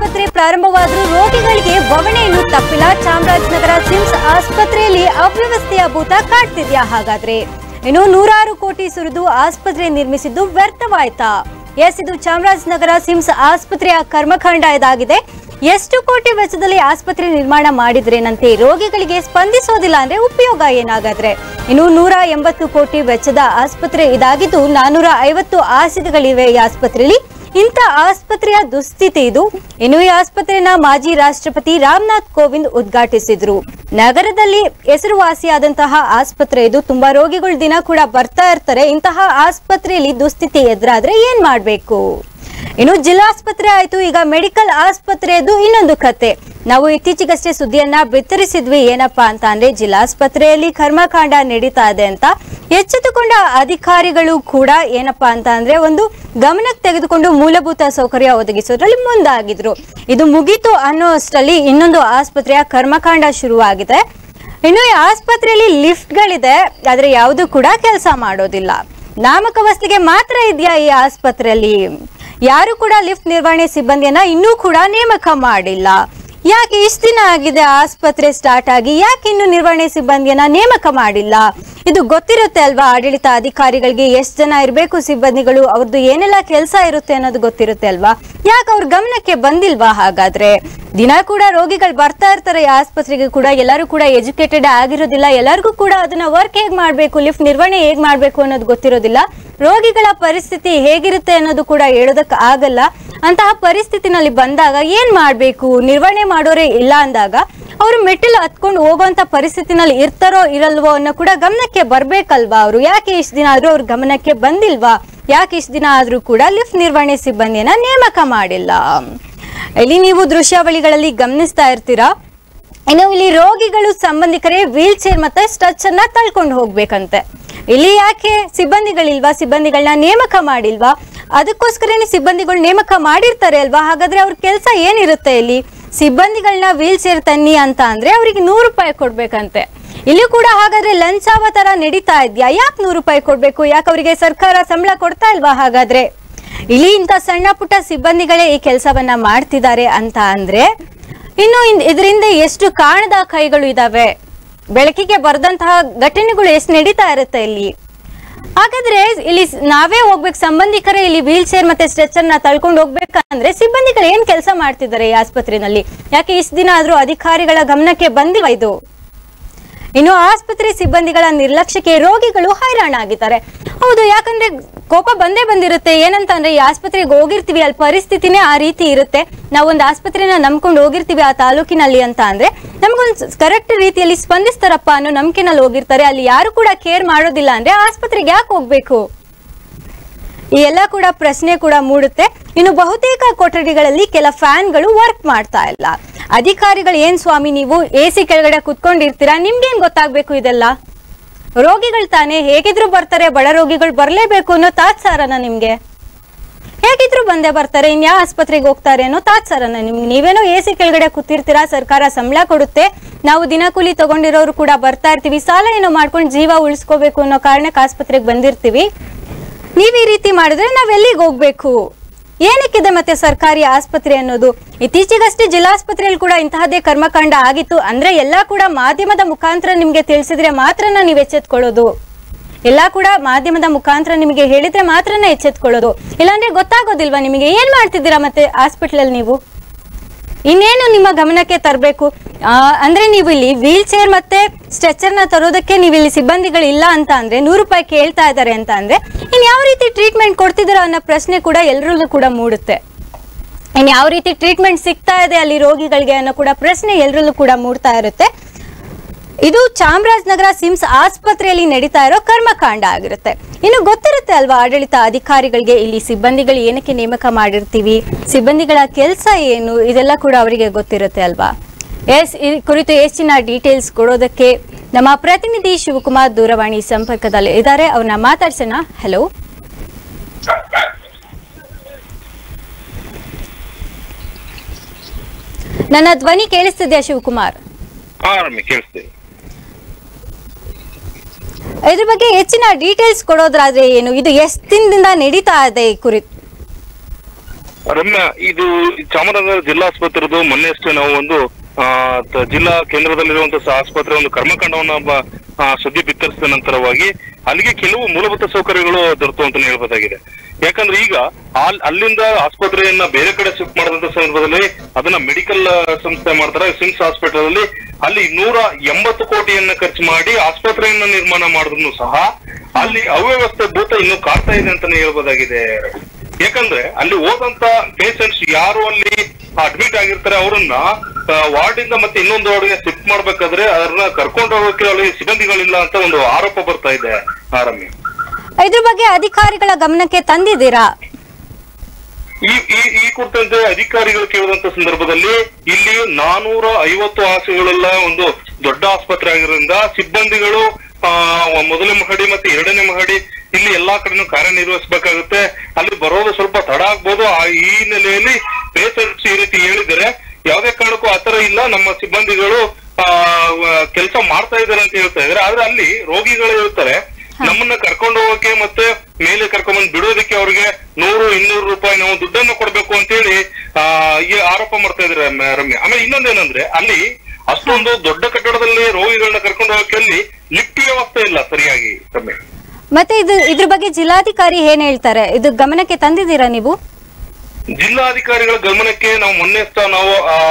ಆಸ್ಪತ್ರೆ ಪ್ರಾರಂಭವಾದರೂ ರೋಗಿಗಳಿಗೆ ಬವಣೆ ಇನ್ನೂ ತಪ್ಪಿಲ್ಲ ಚಾಮರಾಜನಗರ ಸಿಮ್ಸ್ ಆಸ್ಪತ್ರೆಯಲ್ಲಿ ಅವ್ಯವಸ್ಥೆಯ ಭೂತ ಕಾಡ್ತಿದ್ಯಾ ಹಾಗಾದ್ರೆ ಇನ್ನು ನೂರಾರು ಕೋಟಿ ಸುರಿದು ಆಸ್ಪತ್ರೆ ನಿರ್ಮಿಸಿದ್ದು ವ್ಯರ್ಥವಾಯ್ತಾ ಎಸ್ ಇದು ಚಾಮರಾಜನಗರ ಸಿಮ್ಸ್ ಆಸ್ಪತ್ರೆಯ ಕರ್ಮಕಾಂಡ ಇದಾಗಿದೆ ಎಷ್ಟು ಕೋಟಿ ವೆಚ್ಚದಲ್ಲಿ ಆಸ್ಪತ್ರೆ ನಿರ್ಮಾಣ ಮಾಡಿದ್ರೇನಂತೆ ರೋಗಿಗಳಿಗೆ ಸ್ಪಂದಿಸೋದಿಲ್ಲ ಅಂದ್ರೆ ಉಪಯೋಗ ಏನಾಗಾದ್ರೆ ಇನ್ನು ನೂರ ಎಂಬತ್ತು ಕೋಟಿ ವೆಚ್ಚದ ಆಸ್ಪತ್ರೆ ಇದಾಗಿದ್ದು ನಾನೂರ ಐವತ್ತು ಹಾಸಿಗೆಗಳಿವೆ ಈ ಆಸ್ಪತ್ರೆಯಲ್ಲಿ ಇಂಥ ಆಸ್ಪತ್ರೆಯ ದುಸ್ಥಿತಿ ಇದು ಇನ್ನು ಈ ಆಸ್ಪತ್ರೆನ ಮಾಜಿ ರಾಷ್ಟ್ರಪತಿ ರಾಮನಾಥ್ ಕೋವಿಂದ್ ಉದ್ಘಾಟಿಸಿದ್ರು ನಗರದಲ್ಲಿ ಹೆಸರುವಾಸಿಯಾದಂತಹ ಆಸ್ಪತ್ರೆ ಇದು ತುಂಬಾ ರೋಗಿಗಳು ದಿನ ಕೂಡ ಬರ್ತಾ ಇರ್ತಾರೆ ಇಂತಹ ಆಸ್ಪತ್ರೆಯಲ್ಲಿ ದುಸ್ಥಿತಿ ಎದುರಾದ್ರೆ ಏನ್ ಮಾಡ್ಬೇಕು ಇನ್ನು ಜಿಲ್ಲಾಸ್ಪತ್ರೆ ಆಯ್ತು ಈಗ ಮೆಡಿಕಲ್ ಆಸ್ಪತ್ರೆದು ಇನ್ನೊಂದು ಕತೆ ನಾವು ಇತ್ತೀಚೆಗಷ್ಟೇ ಸುದ್ದಿಯನ್ನ ಬಿತ್ತರಿಸಿದ್ವಿ ಏನಪ್ಪಾ ಅಂತ ಅಂದ್ರೆ ಜಿಲ್ಲಾಸ್ಪತ್ರೆಯಲ್ಲಿ ಕರ್ಮಕಾಂಡ ನಡೀತಾ ಇದೆ ಅಂತ ಎಚ್ಚೆತ್ತುಕೊಂಡ ಅಧಿಕಾರಿಗಳು ಕೂಡ ಏನಪ್ಪಾ ಅಂತ ಅಂದ್ರೆ ಒಂದು ಗಮನಕ್ಕೆ ತೆಗೆದುಕೊಂಡು ಮೂಲಭೂತ ಸೌಕರ್ಯ ಒದಗಿಸೋದ್ರಲ್ಲಿ ಮುಂದಾಗಿದ್ರು ಇದು ಮುಗೀತು ಅನ್ನೋ ಅಷ್ಟರಲ್ಲಿ ಇನ್ನೊಂದು ಆಸ್ಪತ್ರೆಯ ಕರ್ಮಕಾಂಡ ಶುರುವಾಗಿದೆ ಇನ್ನು ಈ ಆಸ್ಪತ್ರೆಯಲ್ಲಿ ಲಿಫ್ಟ್ಗಳಿದೆ ಆದ್ರೆ ಯಾವುದು ಕೂಡ ಕೆಲಸ ಮಾಡೋದಿಲ್ಲ ನಾಮಕವಸ್ತಿಗೆ ಮಾತ್ರ ಇದೆಯಾ ಈ ಆಸ್ಪತ್ರೆಯಲ್ಲಿ ಯಾರು ಕೂಡ ಲಿಫ್ಟ್ ನಿರ್ವಹಣೆ ಸಿಬ್ಬಂದಿಯನ್ನ ಇನ್ನೂ ಕೂಡ ನೇಮಕ ಮಾಡಿಲ್ಲ ಯಾಕೆ ಇಷ್ಟು ದಿನ ಆಗಿದೆ ಆಸ್ಪತ್ರೆ ಸ್ಟಾರ್ಟ್ ಆಗಿ ಯಾಕೆ ಇನ್ನು ನಿರ್ವಹಣೆ ಸಿಬ್ಬಂದಿಯನ್ನ ನೇಮಕ ಮಾಡಿಲ್ಲ ಇದು ಗೊತ್ತಿರುತ್ತೆ ಅಲ್ವಾ ಆಡಳಿತ ಅಧಿಕಾರಿಗಳಿಗೆ ಎಷ್ಟು ಜನ ಇರಬೇಕು ಸಿಬ್ಬಂದಿಗಳು ಅವ್ರದ್ದು ಏನೆಲ್ಲ ಕೆಲಸ ಇರುತ್ತೆ ಅನ್ನೋದು ಗೊತ್ತಿರುತ್ತೆ ಅಲ್ವಾ ಯಾಕೆ ಅವ್ರ ಗಮನಕ್ಕೆ ಬಂದಿಲ್ವಾ ಹಾಗಾದ್ರೆ ದಿನ ಕೂಡ ರೋಗಿಗಳು ಬರ್ತಾ ಇರ್ತಾರೆ ಈ ಆಸ್ಪತ್ರೆಗೆ ಕೂಡ ಎಲ್ಲರೂ ಕೂಡ ಎಜುಕೇಟೆಡ್ ಆಗಿರೋದಿಲ್ಲ ಎಲ್ಲರಿಗೂ ಕೂಡ ಅದನ್ನ ವರ್ಕ್ ಹೇಗ್ ಮಾಡ್ಬೇಕು ಲಿಫ್ಟ್ ನಿರ್ವಹಣೆ ಹೇಗ್ ಮಾಡ್ಬೇಕು ಅನ್ನೋದು ಗೊತ್ತಿರೋದಿಲ್ಲ ರೋಗಿಗಳ ಪರಿಸ್ಥಿತಿ ಹೇಗಿರುತ್ತೆ ಅನ್ನೋದು ಕೂಡ ಹೇಳೋದಕ್ಕೆ ಆಗಲ್ಲ ಅಂತಹ ಪರಿಸ್ಥಿತಿನಲ್ಲಿ ಬಂದಾಗ ಏನ್ ಮಾಡ್ಬೇಕು ನಿರ್ವಹಣೆ ಮಾಡೋರೇ ಇಲ್ಲ ಅಂದಾಗ ಅವರು ಮೆಟ್ಟಿಲು ಹತ್ಕೊಂಡು ಹೋಗುವಂತ ಪರಿಸ್ಥಿತಿನಲ್ಲಿ ಇರ್ತಾರೋ ಇರಲ್ವೋ ಅನ್ನೋ ಕೂಡ ಗಮನಕ್ಕೆ ಬರ್ಬೇಕಲ್ವಾ ಅವರು ಯಾಕೆ ಇಷ್ಟು ದಿನ ಆದ್ರೂ ಅವ್ರ ಗಮನಕ್ಕೆ ಬಂದಿಲ್ವಾ ಯಾಕೆ ಇಷ್ಟು ದಿನ ಆದ್ರೂ ಕೂಡ ಲಿಫ್ಟ್ ನಿರ್ವಹಣೆ ಸಿಬ್ಬಂದಿಯನ್ನ ನೇಮಕ ಮಾಡಿಲ್ಲ ಇಲ್ಲಿ ನೀವು ದೃಶ್ಯಾವಳಿಗಳಲ್ಲಿ ಗಮನಿಸ್ತಾ ಇರ್ತೀರಾ ಇನ್ನು ಇಲ್ಲಿ ರೋಗಿಗಳು ಸಂಬಂಧಿಕರೇ ವೀಲ್ ಚೇರ್ ಮತ್ತೆ ಸ್ಟಚ್ ಅನ್ನ ತಳ್ಕೊಂಡು ಹೋಗ್ಬೇಕಂತೆ ಇಲ್ಲಿ ಯಾಕೆ ಸಿಬ್ಬಂದಿಗಳಿಲ್ವಾ ಸಿಬ್ಬಂದಿಗಳನ್ನ ನೇಮಕ ಮಾಡಿಲ್ವಾ ಅದಕ್ಕೋಸ್ಕರನೇ ಸಿಬ್ಬಂದಿಗಳು ನೇಮಕ ಮಾಡಿರ್ತಾರೆ ಅಲ್ವಾ ಹಾಗಾದ್ರೆ ಅವ್ರ ಕೆಲಸ ಏನಿರುತ್ತೆ ಇಲ್ಲಿ ಸಿಬ್ಬಂದಿಗಳನ್ನ ವೀಲ್ ಚೇರ್ ತನ್ನಿ ಅಂತ ಅಂದ್ರೆ ಅವರಿಗೆ ನೂರು ರೂಪಾಯಿ ಕೊಡ್ಬೇಕಂತೆ ಇಲ್ಲಿ ಕೂಡ ಹಾಗಾದ್ರೆ ಲಂಚಾವ ತರ ನಡೀತಾ ಇದ್ಯಾ ಯಾಕೆ ನೂರು ರೂಪಾಯಿ ಕೊಡ್ಬೇಕು ಯಾಕೆ ಅವರಿಗೆ ಸರ್ಕಾರ ಸಂಬಳ ಕೊಡ್ತಾ ಇಲ್ವಾ ಹಾಗಾದ್ರೆ ಇಲ್ಲಿ ಇಂಥ ಸಣ್ಣ ಪುಟ್ಟ ಸಿಬ್ಬಂದಿಗಳೇ ಈ ಕೆಲಸವನ್ನ ಮಾಡ್ತಿದ್ದಾರೆ ಅಂತ ಅಂದ್ರೆ ಇನ್ನು ಇನ್- ಇದರಿಂದ ಎಷ್ಟು ಕಾಣದ ಕೈಗಳು ಇದಾವೆ ಬೆಳಕಿಗೆ ಬರೆದಂತಹ ಘಟನೆಗಳು ಎಷ್ಟು ನಡೀತಾ ಇರುತ್ತೆ ಇಲ್ಲಿ ಹಾಗಾದ್ರೆ ಇಲ್ಲಿ ಸ್- ನಾವೇ ಹೋಗ್ಬೇಕು ಸಂಬಂಧಿಕರೇ ಇಲ್ಲಿ ವೀಲ್ ಚೇರ್ ಮತ್ತೆ ಸ್ಟ್ರೆಚರ್ ನ ತಳ್ಕೊಂಡು ಹೋಗ್ಬೇಕಂದ್ರೆ ಸಿಬ್ಬಂದಿಗಳು ಏನ್ ಕೆಲಸ ಮಾಡ್ತಿದ್ದಾರೆ ಈ ಆಸ್ಪತ್ರೆನಲ್ಲಿ ಯಾಕೆ ಇಷ್ಟು ದಿನ ಆದ್ರೂ ಅಧಿಕಾರಿಗಳ ಗಮನಕ್ಕೆ ಬಂದಿಲ್ಲ ಇದು ಇನ್ನು ಆಸ್ಪತ್ರೆ ಸಿಬ್ಬಂದಿಗಳ ನಿರ್ಲಕ್ಷ್ಯಕ್ಕೆ ರೋಗಿಗಳು ಹೈರಾಣಾಗಿದ್ದಾರೆ ಹೌದು ಯಾಕಂದ್ರೆ ಕೋಪ ಬಂದೇ ಬಂದಿರುತ್ತೆ ಏನಂತ ಅಂದ್ರೆ ಈ ಆಸ್ಪತ್ರೆಗೆ ಹೋಗಿರ್ತೀವಿ ಅಲ್ಲಿ ಪರಿಸ್ಥಿತಿನೇ ಆ ರೀತಿ ಇರುತ್ತೆ ನಾವೊಂದು ಆಸ್ಪತ್ರೆನ ನಂಬ್ಕೊಂಡು ಹೋಗಿರ್ತೀವಿ ಆ ತಾಲೂಕಿನಲ್ಲಿ ಅಂತ ಅಂದ್ರೆ ನಮ್ಗೊಂದು ಕರೆಕ್ಟ್ ರೀತಿಯಲ್ಲಿ ಸ್ಪಂದಿಸ್ತಾರಪ್ಪ ಅನ್ನೋ ನಂಬಿಕೆನಲ್ಲಿ ಹೋಗಿರ್ತಾರೆ ಅಲ್ಲಿ ಯಾರು ಕೂಡ ಕೇರ್ ಮಾಡೋದಿಲ್ಲ ಅಂದ್ರೆ ಆಸ್ಪತ್ರೆಗೆ ಯಾಕೆ ಹೋಗ್ಬೇಕು ಈ ಎಲ್ಲ ಕೂಡ ಪ್ರಶ್ನೆ ಕೂಡ ಮೂಡುತ್ತೆ ಇನ್ನು ಬಹುತೇಕ ಕೊಠಡಿಗಳಲ್ಲಿ ಕೆಲ ಫ್ಯಾನ್ಗಳು ವರ್ಕ್ ಮಾಡ್ತಾ ಇಲ್ಲ ಅಧಿಕಾರಿಗಳು ಏನ್ ಸ್ವಾಮಿ ನೀವು ಎ ಸಿ ಕೆಳಗಡೆ ಕುತ್ಕೊಂಡಿರ್ತೀರಾ ನಿಮ್ಗೇನ್ ಗೊತ್ತಾಗ್ಬೇಕು ಇದೆಲ್ಲ ರೋಗಿಗಳು ತಾನೇ ಹೇಗಿದ್ರು ಬರ್ತಾರೆ ಬಡ ರೋಗಿಗಳು ಬರ್ಲೇಬೇಕು ಅನ್ನೋ ತಾತ್ಸಾರನ ನಿಮ್ಗೆ ಹೇಗಿದ್ರು ಬಂದೇ ಬರ್ತಾರೆ ಇನ್ಯಾವ ಆಸ್ಪತ್ರೆಗೆ ಹೋಗ್ತಾರೆ ಅನ್ನೋ ತಾತ್ಸಾರನ ನಿಮ್ಗೆ ನೀವೇನೋ ಎ ಸಿ ಕೆಳಗಡೆ ಕೂತಿರ್ತೀರಾ ಸರ್ಕಾರ ಸಂಬಳ ಕೊಡುತ್ತೆ ನಾವು ದಿನಕೂಲಿ ತಗೊಂಡಿರೋರು ಕೂಡ ಬರ್ತಾ ಇರ್ತೀವಿ ಸಾಲ ಏನೋ ಮಾಡ್ಕೊಂಡು ಜೀವ ಉಳಿಸ್ಕೋಬೇಕು ಅನ್ನೋ ಕಾರಣಕ್ಕೆ ಆಸ್ಪತ್ರೆಗೆ ಬಂದಿರ್ತೀವಿ ನೀವ್ ಈ ರೀತಿ ಮಾಡಿದ್ರೆ ನಾವ್ ಎಲ್ಲಿಗೆ ಹೋಗ್ಬೇಕು ಏನಕ್ಕಿದೆ ಮತ್ತೆ ಸರ್ಕಾರಿ ಆಸ್ಪತ್ರೆ ಅನ್ನೋದು ಇತ್ತೀಚೆಗಷ್ಟೇ ಜಿಲ್ಲಾಸ್ಪತ್ರೆಯಲ್ಲಿ ಕೂಡ ಇಂತಹದ್ದೇ ಕರ್ಮಕಾಂಡ ಆಗಿತ್ತು ಅಂದ್ರೆ ಎಲ್ಲಾ ಕೂಡ ಮಾಧ್ಯಮದ ಮುಖಾಂತರ ನಿಮ್ಗೆ ತಿಳಿಸಿದ್ರೆ ಮಾತ್ರನ ನೀವು ಎಚ್ಚೆತ್ಕೊಳ್ಳೋದು ಎಲ್ಲಾ ಕೂಡ ಮಾಧ್ಯಮದ ಮುಖಾಂತರ ನಿಮಗೆ ಹೇಳಿದ್ರೆ ಮಾತ್ರನ ಎಚ್ಚೆತ್ಕೊಳ್ಳೋದು ಇಲ್ಲಾಂದ್ರೆ ಗೊತ್ತಾಗೋದಿಲ್ವಾ ನಿಮಗೆ ಏನ್ ಮಾಡ್ತಿದ್ದೀರಾ ಮತ್ತೆ ಹಾಸ್ಪಿಟ್ಲಲ್ಲಿ ನೀವು ಇನ್ನೇನು ನಿಮ್ಮ ಗಮನಕ್ಕೆ ತರಬೇಕು ಅಂದ್ರೆ ನೀವು ಇಲ್ಲಿ ವೀಲ್ ಚೇರ್ ಮತ್ತೆ ಸ್ಟ್ರೆಚರ್ ನ ತರೋದಕ್ಕೆ ನೀವು ಇಲ್ಲಿ ಸಿಬ್ಬಂದಿಗಳು ಇಲ್ಲ ಅಂತ ಅಂದ್ರೆ ನೂರು ರೂಪಾಯಿ ಕೇಳ್ತಾ ಇದ್ದಾರೆ ಅಂತ ಅಂದ್ರೆ ಇನ್ ಯಾವ ರೀತಿ ಟ್ರೀಟ್ಮೆಂಟ್ ಕೊಡ್ತಿದ್ದೀರಾ ಅನ್ನೋ ಪ್ರಶ್ನೆ ಕೂಡ ಎಲ್ಲರಲ್ಲೂ ಕೂಡ ಮೂಡುತ್ತೆ ಇನ್ ಯಾವ ರೀತಿ ಟ್ರೀಟ್ಮೆಂಟ್ ಸಿಗ್ತಾ ಇದೆ ಅಲ್ಲಿ ರೋಗಿಗಳಿಗೆ ಅನ್ನೋ ಕೂಡ ಪ್ರಶ್ನೆ ಎಲ್ಲರಲ್ಲೂ ಕೂಡ ಮೂಡ್ತಾ ಇರುತ್ತೆ ಇದು ಚಾಮರಾಜನಗರ ಸಿಮ್ಸ್ ಆಸ್ಪತ್ರೆಯಲ್ಲಿ ನಡೀತಾ ಇರೋ ಕರ್ಮಕಾಂಡ ಆಗಿರುತ್ತೆ ಇನ್ನು ಗೊತ್ತಿರುತ್ತೆ ಅಲ್ವಾ ಆಡಳಿತ ಅಧಿಕಾರಿಗಳಿಗೆ ಇಲ್ಲಿ ಸಿಬ್ಬಂದಿಗಳು ಏನಕ್ಕೆ ನೇಮಕ ಮಾಡಿರ್ತೀವಿ ಸಿಬ್ಬಂದಿಗಳ ಕೆಲಸ ಏನು ಇದೆಲ್ಲ ಕೂಡ ಅವರಿಗೆ ಗೊತ್ತಿರುತ್ತೆ ಅಲ್ವಾ ಎಸ್ ಈ ಕುರಿತು ಹೆಚ್ಚಿನ ಡೀಟೇಲ್ಸ್ ಕೊಡೋದಕ್ಕೆ ನಮ್ಮ ಪ್ರತಿನಿಧಿ ಶಿವಕುಮಾರ್ ದೂರವಾಣಿ ಸಂಪರ್ಕದಲ್ಲಿ ಇದ್ದಾರೆ ಅವ್ರನ್ನ ಮಾತಾಡ್ಸೋಣ ಹಲೋ ನನ್ನ ಧ್ವನಿ ಕೇಳಿಸ್ತಿದ್ಯಾ ಶಿವಕುಮಾರ್ ಹಾ ರಮ್ಯ ಕೇಳಿಸ್ತೀವಿ ಇದ್ರ ಬಗ್ಗೆ ಹೆಚ್ಚಿನ ಡೀಟೇಲ್ಸ್ ಕೊಡೋದ್ರಾದ್ರೆ ಏನು ಇದು ಎಷ್ಟು ದಿನದಿಂದ ನಡೀತಾ ಇದೆ ಈ ಕುರಿತು ರಮ್ಯಾ ಇದು ಚಾಮರಾಜನಗರ ಜಿಲ್ಲಾಸ್ಪತ್ರೆದು ಮೊನ್ನೆ ಅಷ್ಟೇ ನಾವು ಒಂದು ಆ, ತ- ಜಿಲ್ಲಾ ಕೇಂದ್ರದಲ್ಲಿರುವಂತಹ ಆಸ್ಪತ್ರೆ ಒಂದು ಕರ್ಮಕಾಂಡವನ್ನ ಬ- ಆ, ಸುದ್ದಿ ಬಿತ್ತರಿಸಿದ ನಂತರವಾಗಿ ಅಲ್ಲಿಗೆ ಕೆಲವು ಮೂಲಭೂತ ಸೌಕರ್ಯಗಳು ದೊರೆತು ಅಂತ ಹೇಳ್ಬೋದಾಗಿದೆ ಯಾಕಂದ್ರೆ ಈಗ ಅಲ್- ಅಲ್ಲಿಂದ ಆಸ್ಪತ್ರೆಯನ್ನ ಬೇರೆ ಕಡೆ ಶಿಫ್ಟ್ ಮಾಡಿದಂತ ಸಂದರ್ಭದಲ್ಲಿ ಅದನ್ನ ಮೆಡಿಕಲ್ ಸಂಸ್ಥೆ ಮಾಡ್ತಾರೆ ಸಿಮ್ಸ್ ಹಾಸ್ಪಿಟಲ್ ಅಲ್ಲಿ ಅಲ್ಲಿ ನೂರ ಎಂಬತ್ತು ಕೋಟಿಯನ್ನ ಖರ್ಚು ಮಾಡಿ ಆಸ್ಪತ್ರೆಯನ್ನ ನಿರ್ಮಾಣ ಮಾಡಿದ್ರು ಸಹ ಅಲ್ಲಿ ಅವ್ಯವಸ್ಥೆ ಭೂತ ಇನ್ನು ಕಾಡ್ತಾ ಇದೆ ಅಂತಾನೆ ಹೇಳ್ಬೋದಾಗಿದೆ ಯಾಕಂದ್ರೆ ಅಲ್ಲಿ ಹೋದಂತ ಪೇಷಂಟ್ಸ್ ಯಾರು ಅಲ್ಲಿ ಅಡ್ಮಿಟ್ ಆಗಿರ್ತಾರೆ ಅವರನ್ನ ವಾರ್ಡ್ ಇಂದ ಮತ್ತೆ ಇನ್ನೊಂದು ವಾರ್ಡ್ಗೆ ಶಿಫ್ಟ್ ಮಾಡ್ಬೇಕಾದ್ರೆ ಅದನ್ನ ಕರ್ಕೊಂಡು ಹೋಗೋಕೆ ಅಲ್ಲಿ ಸಿಬ್ಬಂದಿಗಳಿಲ್ಲ ಅಂತ ಒಂದು ಆರೋಪ ಬರ್ತಾ ಇದೆ ಆರಮ್ಯ ಇದ್ರ ಬಗ್ಗೆ ಅಧಿಕಾರಿಗಳ ಗಮನಕ್ಕೆ ತಂದಿದ್ದೀರಾ ಈ ಈ ಈ ಕುರಿತಂತೆ ಅಧಿಕಾರಿಗಳು ಕೇಳಿದಂತ ಸಂದರ್ಭದಲ್ಲಿ ಇಲ್ಲಿ ನಾನೂರ ಐವತ್ತು ಹಾಸಿಗೆಗಳೆಲ್ಲ ಒಂದು ದೊಡ್ಡ ಆಸ್ಪತ್ರೆ ಆಗಿರೋದ್ರಿಂದ ಸಿಬ್ಬಂದಿಗಳು ಆ ಮೊದಲನೇ ಮಹಡಿ ಮತ್ತೆ ಎರಡನೇ ಮಹಡಿ ಇಲ್ಲಿ ಎಲ್ಲಾ ಕಡೆನೂ ಕಾರ್ಯನಿರ್ವಹಿಸಬೇಕಾಗುತ್ತೆ ಅಲ್ಲಿ ಬರೋದು ಸ್ವಲ್ಪ ತಡ ಆಗ್ಬೋದು ಆ ಈ ಹಿನ್ನೆಲೆಯಲ್ಲಿ ಪೇಷಂಟ್ಸ್ ಈ ರೀತಿ ಹೇಳಿದರೆ ಯಾವುದೇ ಕಾರಣಕ್ಕೂ ಆತರ ಇಲ್ಲ ನಮ್ಮ ಸಿಬ್ಬಂದಿಗಳು ಆ ಕೆಲಸ ಮಾಡ್ತಾ ಇದ್ದಾರೆ ಅಂತ ಹೇಳ್ತಾ ಇದ್ದಾರೆ ಆದ್ರೆ ಅಲ್ಲಿ ರೋಗಿಗಳು ಇರ್ತಾರೆ ನಮ್ಮನ್ನ ಕರ್ಕೊಂಡು ಹೋಗಕ್ಕೆ ಮತ್ತೆ ಮೇಲೆ ಕರ್ಕೊಂಡ್ ಬಂದು ಬಿಡೋದಕ್ಕೆ ಅವ್ರಿಗೆ ನೂರು ಇನ್ನೂರು ರೂಪಾಯಿ ನಾವು ದುಡ್ಡನ್ನು ಕೊಡ್ಬೇಕು ಅಂತೇಳಿ ಆ ಈ ಆರೋಪ ಮಾಡ್ತಾ ಇದ್ದಾರೆ ಮ- ರಮ್ಯ ಆಮೇಲೆ ಇನ್ನೊಂದೇನಂದ್ರೆ ಅಲ್ಲಿ ಅಷ್ಟೊಂದು ದೊಡ್ಡ ಕಟ್ಟಡದಲ್ಲಿ ರೋಗಿಗಳನ್ನ ಕರ್ಕೊಂಡು ಹೋಗಕ್ಕೆ ಅಲ್ಲಿ ಲಿಫ್ಟ್ ವ್ಯವಸ್ಥೆ ಇಲ್ಲ ಸರಿಯಾಗಿ ರಮ್ಯ ಮತ್ತೆ ಇದು ಇದ್ರ ಬಗ್ಗೆ ಜಿಲ್ಲಾಧಿಕಾರಿ ಏನ್ ಹೇಳ್ತಾರೆ ಇದು ಗಮನಕ್ಕೆ ತಂದಿದ್ದೀರಾ ನೀವು ಜಿಲ್ಲಾಧಿಕಾರಿಗಳ ಗಮನಕ್ಕೆ ನಾವು ಮೊನ್ನೆ ಸಹ ನಾವು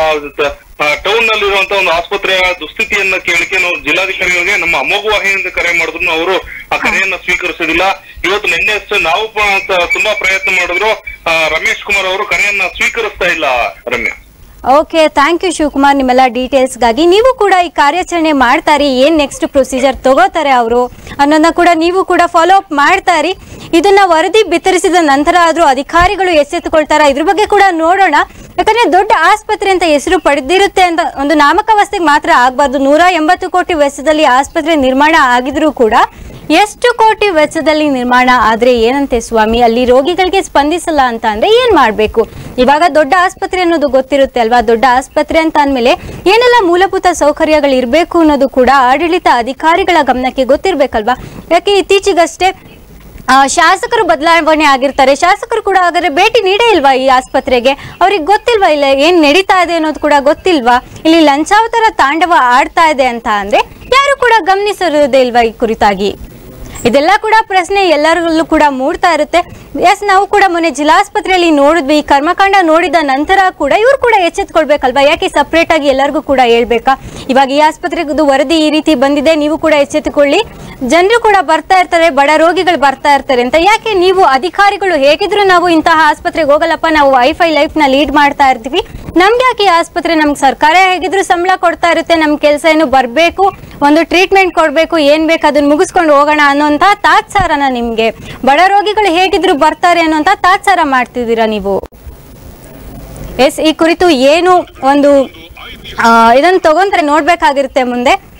ಟೌನ್ ನಲ್ಲಿರುವಂತ ಒಂದು ಆಸ್ಪತ್ರೆಯ ದುಸ್ಥಿತಿಯನ್ನ ಕೇಳಿಕೆ ನಾವು ಜಿಲ್ಲಾಧಿಕಾರಿಗಳಿಗೆ ನಮ್ಮ ಅಮೋಘ ವಾಹಿನಿಯಿಂದ ಕರೆ ಮಾಡಿದ್ರು ಅವರು ಆ ಕರೆಯನ್ನ ಸ್ವೀಕರಿಸೋದಿಲ್ಲ ಇವತ್ತು ನಿನ್ನೆ ಅಷ್ಟೇ ನಾವು ಪ- ತ- ತುಂಬಾ ಪ್ರಯತ್ನ ಮಾಡಿದ್ರು ಆ, ರಮೇಶ್ ಕುಮಾರ್ ಅವರು ಕರೆಯನ್ನ ಸ್ವೀಕರಿಸ್ತಾ ಇಲ್ಲ Ramya okay thank you Shivakumar ನಿಮ್ಮೆಲ್ಲ ಡೀಟೇಲ್ಸ್ಗಾಗಿ ನೀವು ಕೂಡ ಈ ಕಾರ್ಯಾಚರಣೆ ಮಾಡ್ತಾರಿ ಏನ್ ನೆಕ್ಸ್ಟ್ ಪ್ರೊಸೀಜರ್ ತಗೋತಾರೆ ಅವರು ಅನ್ನೋದನ್ನ ಕೂಡ ನೀವು ಕೂಡ ಫಾಲೋ ಅಪ್ ಮಾಡ್ತಾರಿ ಇದನ್ನ ವರದಿ ಬಿತ್ತರಿಸಿದ ನಂತರ ಆದ್ರೂ ಅಧಿಕಾರಿಗಳು ಎಚ್ಚೆತ್ತುಕೊಳ್ತಾರ ಇದ್ರ ಬಗ್ಗೆ ಕೂಡ ನೋಡೋಣ ಯಾಕಂದ್ರೆ ದೊಡ್ಡ ಆಸ್ಪತ್ರೆ ಅಂತ ಹೆಸರು ಪಡೆದಿರುತ್ತೆ ಅಂತ ಒಂದು ನಾಮಕಾವಸ್ಥೆಗೆ ಮಾತ್ರ ಆಗ್ಬಾರ್ದು ನೂರ ಎಂಬತ್ತು ಕೋಟಿ ವೆಚ್ಚದಲ್ಲಿ ಆಸ್ಪತ್ರೆ ನಿರ್ಮಾಣ ಆಗಿದ್ರೂ ಕೂಡ ಎಷ್ಟು ಕೋಟಿ ವೆಚ್ಚದಲ್ಲಿ ನಿರ್ಮಾಣ ಆದ್ರೆ ಏನಂತೆ ಸ್ವಾಮಿ ಅಲ್ಲಿ ರೋಗಿಗಳಿಗೆ ಸ್ಪಂದಿಸಲ್ಲ ಅಂತ ಅಂದ್ರೆ ಏನ್ ಮಾಡ್ಬೇಕು ಇವಾಗ ದೊಡ್ಡ ಆಸ್ಪತ್ರೆ ಅನ್ನೋದು ಗೊತ್ತಿರುತ್ತೆ ಅಲ್ವಾ ದೊಡ್ಡ ಆಸ್ಪತ್ರೆ ಅಂತ ಅಂದ್ಮೇಲೆ ಏನೆಲ್ಲ ಮೂಲಭೂತ ಸೌಕರ್ಯಗಳು ಇರಬೇಕು ಅನ್ನೋದು ಕೂಡ ಆಡಳಿತ ಅಧಿಕಾರಿಗಳ ಗಮನಕ್ಕೆ ಗೊತ್ತಿರ್ಬೇಕಲ್ವಾ ಯಾಕೆ ಇತ್ತೀಚೆಗಷ್ಟೇ ಆ, ಶಾಸಕರು ಬದಲಾವಣೆ ಆಗಿರ್ತಾರೆ ಶಾಸಕರು ಕೂಡ ಹಾಗಾದ್ರೆ ಭೇಟಿ ನೀಡೇ ಇಲ್ವಾ ಈ ಆಸ್ಪತ್ರೆಗೆ ಅವ್ರಿಗೆ ಗೊತ್ತಿಲ್ವಾ ಇಲ್ಲ ಏನ್ ನಡೀತಾ ಇದೆ ಅನ್ನೋದು ಕೂಡ ಗೊತ್ತಿಲ್ವಾ ಇಲ್ಲಿ ಲಂಚಾವತಾರ ತಾಂಡವ ಆಡ್ತಾ ಇದೆ ಅಂತ ಅಂದ್ರೆ ಯಾರು ಕೂಡ ಗಮನಿಸಿರೋದೇ ಇಲ್ವಾ ಈ ಕುರಿತಾಗಿ ಇದೆಲ್ಲ ಕೂಡ ಪ್ರಶ್ನೆ ಎಲ್ಲರಲ್ಲೂ ಕೂಡ ಮೂಡ್ತಾ ಇರುತ್ತೆ ಎಸ್ ನಾವು ಕೂಡ ಮೊನ್ನೆ ಜಿಲ್ಲಾಸ್ಪತ್ರೆಯಲ್ಲಿ ನೋಡಿದ್ವಿ ಈ ಕರ್ಮಕಾಂಡ ನೋಡಿದ ನಂತರ ಕೂಡ ಇವ್ರು ಕೂಡ ಎಚ್ಚೆತ್ಕೊಳ್ಬೇಕಲ್ವಾ ಯಾಕೆ ಸಪ್ರೇಟ್ ಆಗಿ ಎಲ್ಲರಿಗೂ ಕೂಡ ಹೇಳ್ಬೇಕಾ ಇವಾಗ ಈ ಆಸ್ಪತ್ರೆದು ವರದಿ ಈ ರೀತಿ ಬಂದಿದೆ ನೀವು ಕೂಡ ಎಚ್ಚೆತ್ತುಕೊಳ್ಳಿ ಜನರು ಕೂಡ ಬರ್ತಾ ಇರ್ತಾರೆ ಬಡ ರೋಗಿಗಳು ಬರ್ತಾ ಇರ್ತಾರೆ ಅಂತ ಯಾಕೆ ನೀವು ಅಧಿಕಾರಿಗಳು ಹೇಗಿದ್ರು ನಾವು ಇಂತಹ ಆಸ್ಪತ್ರೆಗೆ ಹೋಗಲ್ಲಪ್ಪ ನಾವು ವೈಫೈ ಲೈಫ್ ನ ಲೀಡ್ ಮಾಡ್ತಾ ಇರ್ತೀವಿ ನಮ್ಗೆ ಯಾಕೆ ಈ ಆಸ್ಪತ್ರೆ ನಮ್ಗೆ ಸರ್ಕಾರ ಹೇಗಿದ್ರು ಸಂಬಳ ಕೊಡ್ತಾ ಇರುತ್ತೆ ನಮ್ ಕೆಲಸ ಏನು ಬರ್ಬೇಕು ಒಂದು ಟ್ರೀಟ್ಮೆಂಟ್ ಕೊಡ್ಬೇಕು ಏನ್ ಬೇಕು ಅದನ್ನ ಮುಗಿಸ್ಕೊಂಡು ಹೋಗೋಣ ಅನ್ನೋಂತ ತಾತ್ಸಾರನ ನಿಮ್ಗೆ ಬಡ ರೋಗಿಗಳು ಹೇಗಿದ್ರು ಬರ್ತಾರೆ ಅನ್ನೋಂತ ತಾತ್ಸಾರ ಮಾಡ್ತಿದ್ದೀರಾ ನೀವು ಎಸ್ ಈ ಕುರಿತು ಏನು ಒಂದು ಆ, ಇದನ್ನ ತಗೊಂಡ್ರೆ ನೋಡ್ಬೇಕಾಗಿರುತ್ತೆ ಮುಂದೆ